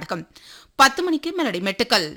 நாடகம் பத்து மணிக்கு மெலடி மெட்டுக்கள்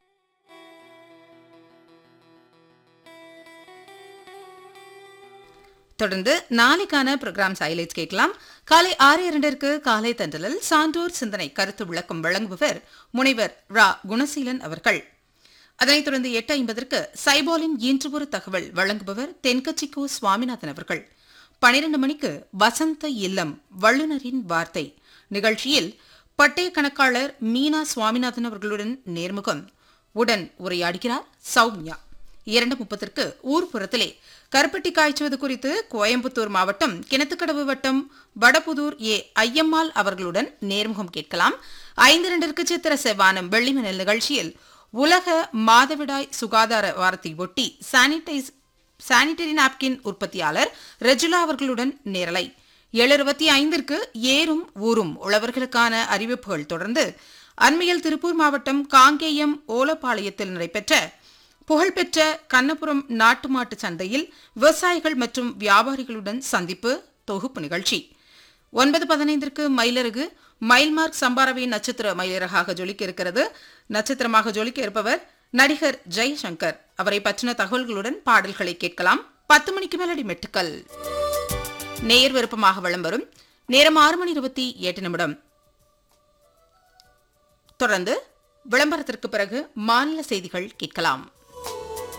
தொடர்ந்து நாளைக்கான ப்ரோக்ராம்ஸ் ஹைலைட்ஸ் கேட்கலாம் காலை ஆறு இரண்டிற்கு காலை தண்டலில் சான்றோர் சிந்தனை கருத்து விளக்கம் வழங்குபவர் முனைவர் ரா குணசீலன் அவர்கள் அதனைத் தொடர்ந்து எட்டு ஐம்பதற்கு சைபாலின் இன்று ஒரு தகவல் வழங்குபவர் தென்கட்சிக்கோ சுவாமிநாதன் அவர்கள் பனிரெண்டு மணிக்கு வசந்த இல்லம் வல்லுநரின் வார்த்தை நிகழ்ச்சியில் பட்டய கணக்காளர் மீனா சுவாமிநாதன் அவர்களுடன் நேர்முகம் உடன் உரையாடுகிறார் சௌமியா இரண்டு முப்பத்திற்கு ஊர்ப்புறத்திலே கருப்பட்டி காய்ச்சுவது குறித்து கோயம்புத்தூர் மாவட்டம் கிணத்துக்கடவு வட்டம் வடபுதூர் ஏ ஐயம்மாள் அவர்களுடன் நேர்முகம் கேட்கலாம் ஐந்து இரண்டிற்கு சித்திர செவ்வானம் வெள்ளிமணல் நிகழ்ச்சியில் உலக மாதவிடாய் சுகாதார வாரத்தை ஒட்டி சானிடைஸ் சானிட்டரி நாப்கின் உற்பத்தியாளர் ரெஜுலா அவர்களுடன் நேரலை ஏழு இருபத்தி ஐந்திற்கு ஏறும் ஊரும் உழவர்களுக்கான அறிவிப்புகள் தொடர்ந்து அண்மையில் திருப்பூர் மாவட்டம் காங்கேயம் ஓலப்பாளையத்தில் நடைபெற்ற புகழ்பெற்ற கண்ணபுரம் நாட்டு மாட்டு சந்தையில் விவசாயிகள் மற்றும் வியாபாரிகளுடன் சந்திப்பு தொகுப்பு நிகழ்ச்சி ஒன்பது பதினைந்திற்கு மயிலருகு மைல்மார்க் சம்பாரவி நட்சத்திர மயிலரகாக ஜொலிக்க இருக்கிறது நட்சத்திரமாக ஜொலிக்க இருப்பவர் நடிகர் ஜெய்சங்கர் அவரை பற்றின தகவல்களுடன் பாடல்களை கேட்கலாம் பத்து மணிக்கு மேலடி மெட்டுக்கள் நேயர் விருப்பமாக வளம் வரும் நேரம் ஆறு மணி இருபத்தி எட்டு நிமிடம் தொடர்ந்து விளம்பரத்திற்கு பிறகு மாநில செய்திகள் கேட்கலாம்